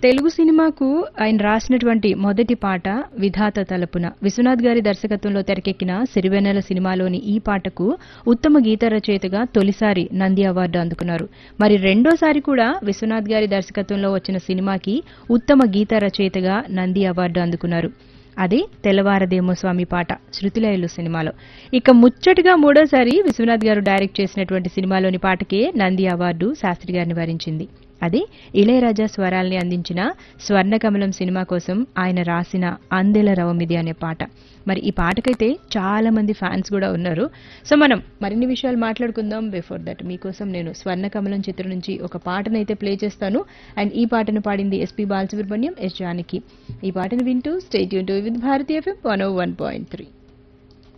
తెలుగు సినిమాకు ఆయన రాసినటువంటి మొదటి పాట విధాత తలపున విశ్వనాథ్ గారి దర్శకత్వంలో తెరకెక్కిన సిరివెన్నెల సినిమాలోని ఈ పాటకు ఉత్తమ గీత రచయితగా తొలిసారి నంది అవార్డు అందుకున్నారు మరి రెండోసారి కూడా విశ్వనాథ్ గారి దర్శకత్వంలో వచ్చిన సినిమాకి ఉత్తమ గీత రచయితగా నంది అవార్డు అందుకున్నారు అది తెల్లవారదేమో స్వామి పాట శృతిలయలు సినిమాలో ఇక ముచ్చటగా మూడోసారి విశ్వనాథ్ గారు డైరెక్ట్ చేసినటువంటి సినిమాలోని పాటకే నంది అవార్డు శాస్త్రి గారిని వరించింది అది ఇళయరాజా స్వరాల్ని అందించిన స్వర్ణకమలం సినిమా కోసం ఆయన రాసిన అందెల రవమిది అనే పాట మరి ఈ పాటకైతే చాలా మంది ఫ్యాన్స్ కూడా ఉన్నారు సో మనం మరిన్ని విషయాలు మాట్లాడుకుందాం బిఫోర్ దట్ మీకోసం నేను స్వర్ణకమలం చిత్రం నుంచి ఒక పాటనైతే ప్లే చేస్తాను అండ్ ఈ పాటను పాడింది ఎస్పీ బాలసుబ్రహ్మణ్యం ఎస్ జానకి ఈ పాటను వింటూ స్టేట్ యూన్ to with Bharatiya FM one o one point three